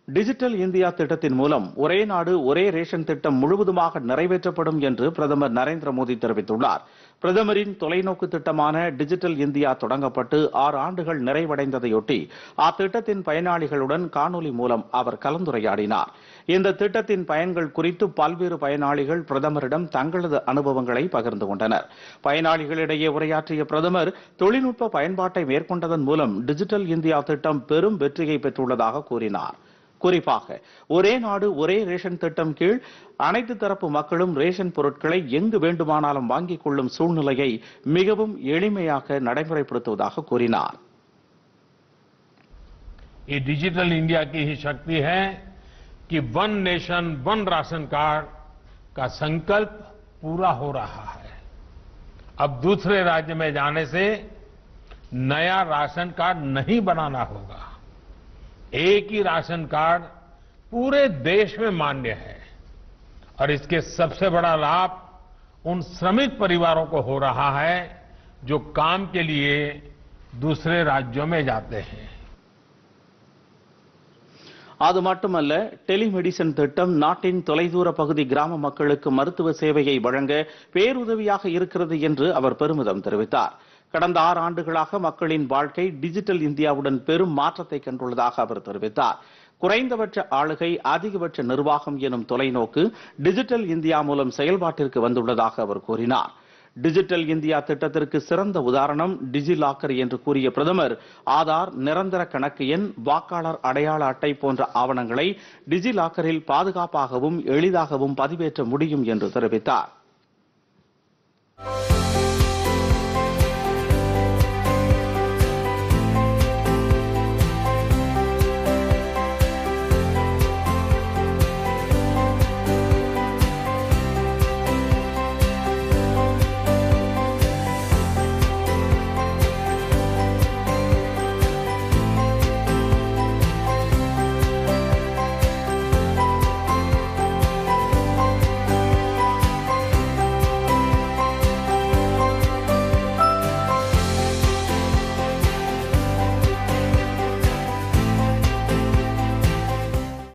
digital India திட்டத்தின் மூலம் ஒரே நாடு ஒரே ரேஷன் திட்டம் முழுவதுமாக நிறைவேற்றப்படும் என்று பிரதமர் நரேந்திர மோடி தெரிவித்துள்ளார் பிரதமரின் தொலைநோக்கு திட்டமான டிஜிட்டல் இந்தியா தொடங்கப்பட்டு ஆறு ஆண்டுகள் நிறைவடைந்ததையொட்டி அத்திட்டத்தின் பயனாளிகளுடன் காணொலி மூலம் அவர் கலந்துரையாடினார் இந்த திட்டத்தின் பயன்கள் குறித்து பல்வேறு பயனாளிகள் பிரதமரிடம் தங்களது அனுபவங்களை பகிர்ந்து கொண்டனர் பயனாளிகளிடையே உரையாற்றிய பிரதமர் தொழில்நுட்ப பயன்பாட்டை மேற்கொண்டதன் மூலம் டிஜிட்டல் இந்தியா திட்டம் பெரும் வெற்றியை பெற்றுள்ளதாக கூறினார் குறிப்பாக ஒரே நாடு ஒரே ரேஷன் திட்டம் கீழ் அனைத்து தரப்பு மக்களும் ரேஷன் பொருட்களை எங்கு வேண்டுமானாலும் வாங்கிக் கொள்ளும் சூழ்நிலையை மிகவும் எளிமையாக நடைமுறைப்படுத்துவதாக கூறினார் ये डिजिटल इंडिया की ही शक्ति है कि one nation one ration card का संकल्प पूरा हो रहा है अब दूसरे राज्य में जाने से नया राशन कार्ड नहीं बनाना होगा एक ही राशन कार्ड पूरे देश में मान्य है और इसके सबसे बड़ा लाभ उन श्रमिक परिवारों को हो रहा है जो काम के लिए दूसरे राज्यों में जाते हैं அது மட்டுமல்ல டெலிமெடிசன் திட்டம் நாட்டின் தொலைதூர பகுதி கிராம மக்களுக்கு மருத்துவ சேவையை வழங்க பேருதவியாக இருக்கிறது என்று அவர் பெருமிதம் தெரிவித்தார் கடந்த ஆறு ஆண்டுகளாக மக்களின் வாழ்க்கை டிஜிட்டல் இந்தியாவுடன் பெரும் மாற்றத்தை கண்டுள்ளதாக அவர் தெரிவித்தார் குறைந்தபட்ச ஆளுகை அதிகபட்ச நிர்வாகம் எனும் தொலைநோக்கு டிஜிட்டல் இந்தியா மூலம் செயல்பாட்டிற்கு வந்துள்ளதாக அவர் கூறினார் டிஜிட்டல் இந்தியா திட்டத்திற்கு சிறந்த உதாரணம் டிஜி லாக்கர் என்று கூறிய பிரதமர் ஆதார் நிரந்தர கணக்கு எண் வாக்காளர் அடையாள அட்டை போன்ற ஆவணங்களை டிஜி லாக்கரில் பாதுகாப்பாகவும் எளிதாகவும் பதிவேற்ற முடியும் என்று தெரிவித்தார்